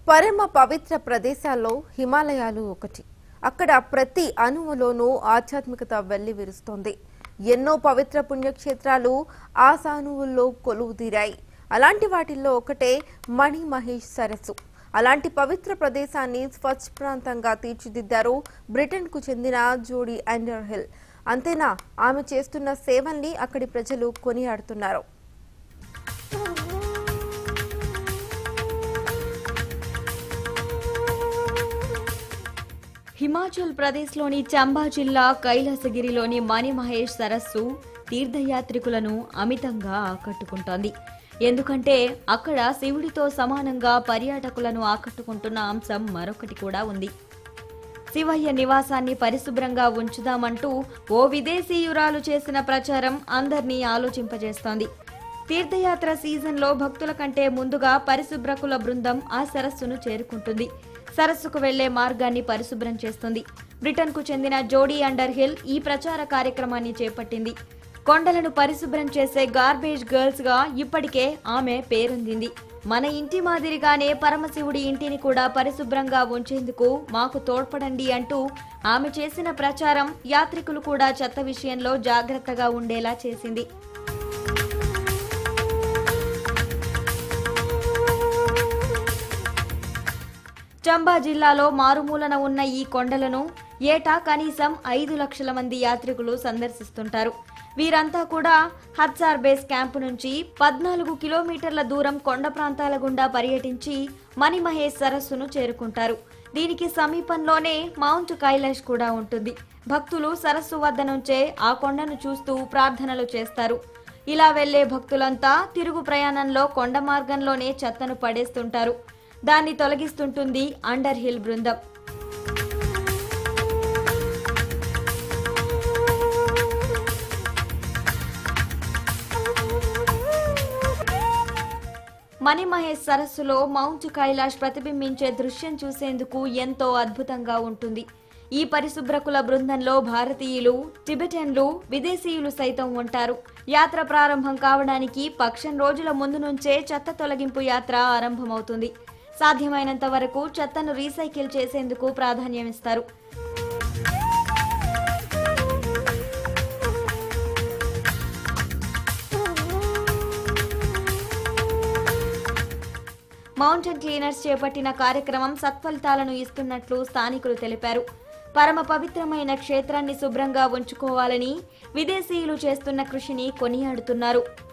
పరమ పవిత్ర ప్రదేశాల్లో హిమాలయాలు ఒకటి అక్కడ ప్రతి అణువులోనూ ఆధ్యాత్మికత వెళ్లి విరుస్తోంది ఎన్నో పవిత్ర పుణ్యక్షేత్రాలు ఆ సానువుల్లో కొలువు తీరాయి అలాంటి వాటిల్లో ఒకటే మణి మహేష్ సరస్సు అలాంటి పవిత్ర ప్రదేశాన్ని స్వచ్ఛ ప్రాంతంగా తీర్చిదిద్దారు బ్రిటన్ కు చెందిన జోడీ అండర్ హిల్ అంతేనా ఆమె చేస్తున్న సేవల్ని అక్కడి ప్రజలు కొనియాడుతున్నారు హిమాచల్ ప్రదేశ్లోని చంబా జిల్లా కైలాసగిరిలోని మణి మహేష్ సరస్సు తీర్థయాత్రికులను అమితంగా ఆకట్టుకుంటోంది ఎందుకంటే అక్కడ శివుడితో సమానంగా పర్యాటకులను ఆకట్టుకుంటున్న అంశం మరొకటి కూడా ఉంది శివయ్య నివాసాన్ని పరిశుభ్రంగా ఉంచుదామంటూ ఓ విదేశీయురాలు చేసిన ప్రచారం అందర్నీ ఆలోచింపజేస్తోంది తీర్థయాత్ర సీజన్లో భక్తుల కంటే ముందుగా పరిశుభ్రకుల బృందం ఆ సరస్సును చేరుకుంటుంది సరస్సుకు వెళ్లే మార్గాన్ని పరిశుభ్రం చేస్తుంది బ్రిటన్కు చెందిన జోడీ అండర్ హిల్ ఈ ప్రచార కార్యక్రమాన్ని చేపట్టింది కొండలను పరిశుభ్రం చేసే గార్బేజ్ గర్ల్స్ గా ఇప్పటికే ఆమె పేరొందింది మన ఇంటి మాదిరిగానే పరమశివుడి ఇంటిని కూడా పరిశుభ్రంగా ఉంచేందుకు మాకు తోడ్పడండి అంటూ ఆమె చేసిన ప్రచారం యాత్రికులు కూడా చెత్త విషయంలో జాగ్రత్తగా ఉండేలా చేసింది చంబా జిల్లాలో మారుమూలన ఉన్న ఈ కొండలను ఏటా కనీసం ఐదు లక్షల మంది యాత్రికులు సందర్శిస్తుంటారు వీరంతా కూడా హత్సార్ బేస్ క్యాంపు నుంచి పద్నాలుగు కిలోమీటర్ల దూరం కొండ ప్రాంతాల గుండా పర్యటించి మణిమహేష్ సరస్సును చేరుకుంటారు దీనికి సమీపంలోనే మౌంట్ కైలాష్ కూడా ఉంటుంది భక్తులు సరస్సు వద్ద నుంచే ఆ కొండను చూస్తూ ప్రార్థనలు చేస్తారు ఇలా వెళ్లే భక్తులంతా తిరుగు ప్రయాణంలో కొండ మార్గంలోనే చెత్తను పడేస్తుంటారు దాన్ని తొలగిస్తుంటుంది అండర్ హిల్ బృందం మణి మహేష్ సరస్సులో మౌంట్ కైలాష్ ప్రతిబింబించే దృశ్యం చూసేందుకు ఎంతో అద్భుతంగా ఉంటుంది ఈ పరిశుభ్రకుల బృందంలో భారతీయులు టిబెటన్లు విదేశీయులు సైతం ఉంటారు యాత్ర ప్రారంభం కావడానికి పక్షం రోజుల ముందు నుంచే చెత్త తొలగింపు యాత్ర ఆరంభమవుతుంది సాధ్యమైనంత వరకు చెత్తను రీసైకిల్ చేసేందుకు ప్రాధాన్యమిస్తారు మౌంటైన్ క్లీనర్స్ చేపట్టిన కార్యక్రమం సత్ఫలితాలను ఇస్తున్నట్లు స్థానికులు తెలిపారు పరమ పవిత్రమైన క్షేత్రాన్ని శుభ్రంగా ఉంచుకోవాలని విదేశీయులు చేస్తున్న కృషిని కొనియాడుతున్నారు